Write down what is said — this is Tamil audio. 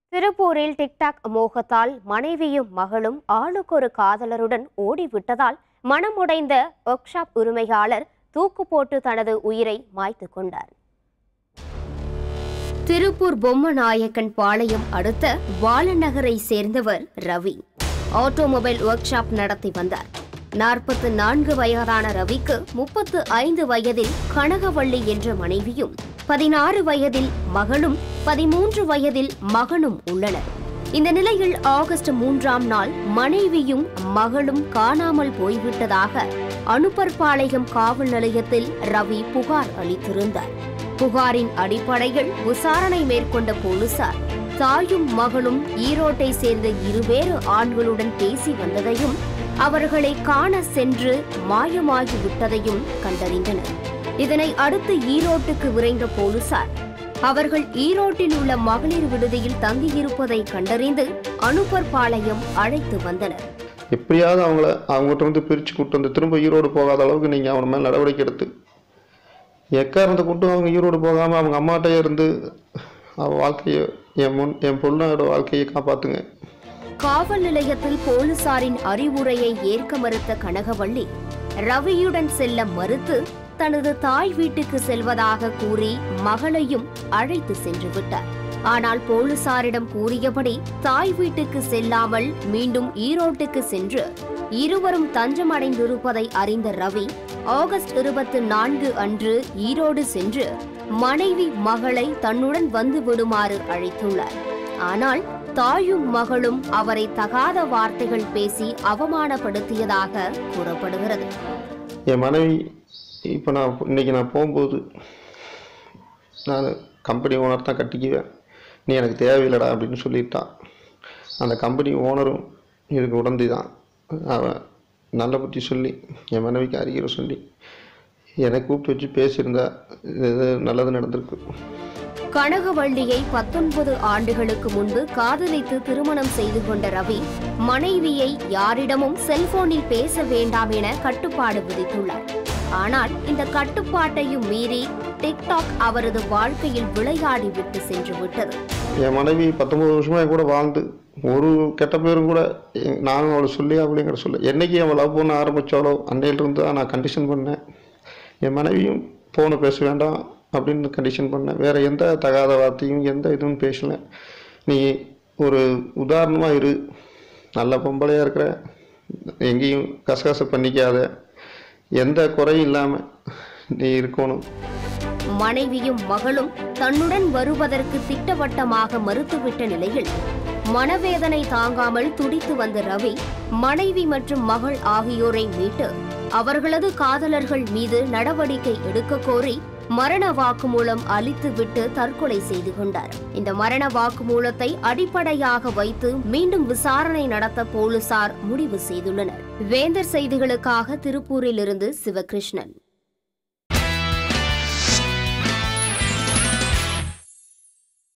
திருப்பூரில் டிக்டாக் மோகத்தால் மனைவியும் மகளும் ஆளுக்கொரு காதலருடன் ஓடிவிட்டதால் மனமுடைந்த ஒர்க் ஷாப் உரிமையாளர் தூக்கு போட்டு தனது உயிரை மாய்த்துக் கொண்டார் திருப்பூர் பொம்மநாயக்கன் பாளையம் அடுத்த வாலநகரை சேர்ந்தவர் ரவி ஆட்டோமொபைல் ஒர்க் ஷாப் நடத்தி வந்தார் நாற்பத்து நான்கு வயதான ரவிக்கு முப்பத்து ஐந்து வயதில் கனகவள்ளி என்ற மனைவியும் பதினாறு வயதில் மகளும் பதிமூன்று வயதில் மகனும் உள்ளனர் இந்த நிலையில் ஆகஸ்ட் மூன்றாம் நாள் மனைவியும் மகளும் காணாமல் போய்விட்டதாக அனுப்பர்பாளையம் காவல் நிலையத்தில் ரவி புகார் அளித்திருந்தார் புகாரின் அடிப்படையில் விசாரணை மேற்கொண்ட போலீசார் தாயும் மகளும் ஈரோட்டை சேர்ந்த இருவேறு ஆண்களுடன் பேசி வந்ததையும் அவர்களை காண சென்று மாயமாகி விட்டதையும் கண்டறிந்தனர் இதனை அடுத்து ஈரோட்டுக்கு விரைந்த போலீசார் அவர்கள் ஈரோட்டில் உள்ள மகளிர் விடுதியில் தங்கியிருப்பதை கண்டறிந்து அனுப்பர்பாளையம் அழைத்து வந்தனர் எப்படியாவது அவங்கள அவங்ககிட்ட வந்து பிரித்து கூட்டு வந்து திரும்ப ஈரோடு போகாத அளவுக்கு நீங்கள் அவன் மேலே நடவடிக்கை எடுத்து எக்காரணத்தை கொண்டு அவங்க ஈரோடு போகாமல் அவங்க அம்மாட்டே இருந்து அவன் வாழ்க்கையை என் முன் என் பொண்ணோட வாழ்க்கையை காப்பாற்றுங்க காவல் நிலையத்தில் போலீசாரின் அறிவுரையை ஏற்க மறுத்த கனகவள்ளி ரவியுடன் செல்ல மறுத்து தனது தாய் வீட்டுக்கு செல்வதாக கூறி மகளையும் அழைத்து சென்று விட்டார் ஆனால் போலீசாரிடம் கூறியபடி தாய் வீட்டுக்கு செல்லாமல் மீண்டும் ஈரோட்டுக்கு சென்று இருவரும் தஞ்சமடைந்திருப்பதை அறிந்த ரவி ஆகஸ்ட் இருபத்தி நான்கு அன்று ஈரோடு சென்று மனைவி மகளை தன்னுடன் வந்து விடுமாறு அழைத்துள்ளார் ஆனால் தாயும் மகளும் அவரை தகாத வார்த்தைகள் பேசி அவமானப்படுத்தியதாக கூறப்படுகிறது என் மனைவி இப்போ நான் இன்னைக்கு நான் போகும்போது நான் கம்பெனி ஓனர் தான் கட்டிக்குவேன் நீ எனக்கு தேவையில்லடா அப்படின்னு சொல்லிட்டான் அந்த கம்பெனி ஓனரும் இதுக்கு உடந்தி தான் அவன் நல்ல புத்தி சொல்லி என் மனைவிக்கு அறிகிற சொல்லி என்னை கூப்பிட்டு வச்சு பேசியிருந்தா இது நல்லது நடந்திருக்கு கனகவள்ளியை பத்தொன்பது ஆண்டுகளுக்கு முன்பு காதலித்து திருமணம் செய்து கொண்ட ரவி மனைவியை யாரிடமும் செல்போனில் பேச வேண்டாம் என கட்டுப்பாடு விதித்துள்ளார் ஆனால் இந்த கட்டுப்பாட்டையும் மீறி டிக்டாக் அவரது வாழ்க்கையில் விளையாடி விட்டு சென்று விட்டது என் மனைவி பத்தொம்பது வருஷமாக என் கூட வாழ்ந்து ஒரு கெட்ட பேரும் கூட எ- நானும் அவளை சொல்லி அப்படிங்கிற சொல்ல என்னைக்கு அவள் லவ் பண்ண ஆரம்பித்தாலோ அன்னையிலிருந்து தான் நான் கண்டிஷன் பண்ணேன் என் மனைவியும் ஃபோனை பேச வேண்டாம் அப்படின்னு கண்டிஷன் பண்ணேன் வேறு எந்த தகாத வார்த்தையும் எந்த இதுவும் பேசல நீ ஒரு உதாரணமாக இரு நல்ல பொம்பளையாக இருக்கிற எங்கேயும் கசகச பண்ணிக்காத எந்த குறையும் இல்லாமல் நீ இருக்கணும் மனைவியும் மகளும் தன்னுடன் வருவதற்கு திட்டவட்டமாக மறுத்துவிட்ட நிலையில் மனவேதனை தாங்காமல் துடித்து வந்த ரவி மனைவி மற்றும் மகள் ஆகியோரை மீட்டு அவர்களது காதலர்கள் மீது நடவடிக்கை எடுக்க கோரி மரண வாக்குமூலம் அளித்துவிட்டு தற்கொலை செய்து கொண்டார் இந்த மரண வாக்குமூலத்தை அடிப்படையாக வைத்து மீண்டும் விசாரணை நடத்த போலீசார் முடிவு செய்துள்ளனர் வேந்தர் செய்திகளுக்காக திருப்பூரிலிருந்து சிவகிருஷ்ணன்